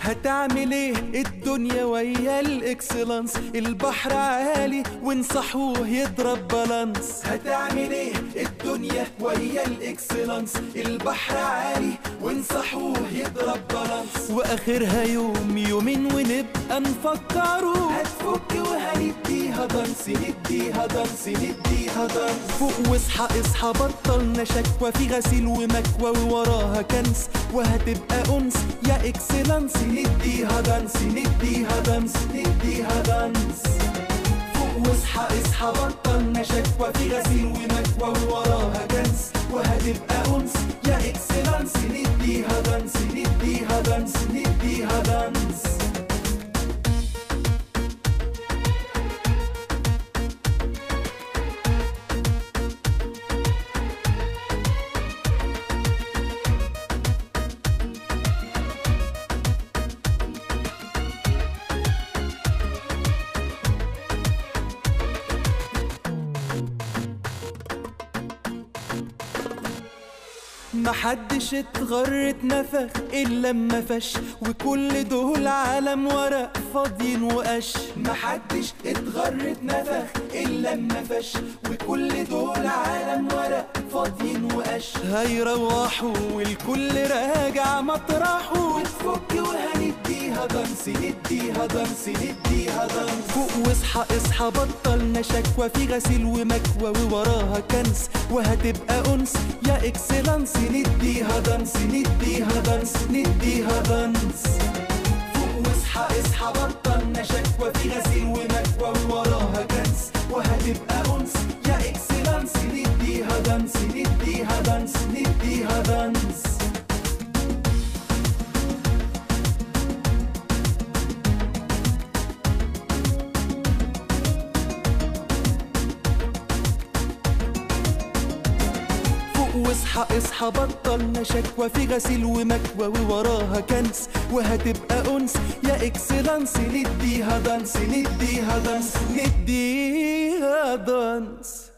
هتعمل ايه الدنيا ويا الاكسلانس البحر عالي وانصحوه يضرب بالانس هتعمل ايه الدنيا ويا الاكسلانس البحر عالي وانصحوه يضرب بالانس واخرها يوم يومين ونبقى نفكروا هتفك وهنديها دانس نديها دانس نديها دانس فوق واصحى اصحى بطلنا شكوى في غسيل ومكوى ووراها كنس وهتبقى انس يا اكسلانس نديها دانس نديها دانس نديها دانس فوق واصحى اصحى بطلنا شكوى في غسيل ومكوى ووراها كنس وهتبقى انس يا اكسلانس نديها دانس نديها دانس نديها دانس محدش اتغر اتنفخ الا لما فش وكل دول عالم ورق فاضيين وقش محدش اتغر اتنفخ الا لما فش وكل دول عالم ورق فاضيين وقش هيروحوا والكل راجع مطرحه وتفك وهنديها دانس نديها دانس نديها دانس فوق واصحى اصحى بطلنا شكوى في غسيل ومكوى ووراها كنس وهتبقى انس يا اكسلانس نديها دانس نديها دانس نديها دانس فوق واصحى اصحى بطلنا شكوى في غسيل ومكوى ووراها كنس وهتبقى انس يا اكسلانس نديها دانس نديها دانس نديها دانس فوق واصحى اصحى بطلنا شكوى في غسيل ومكوى ووراها كنس وهتبقى انس يا اكسلانس نديها دانس نديها دانس نديها دانس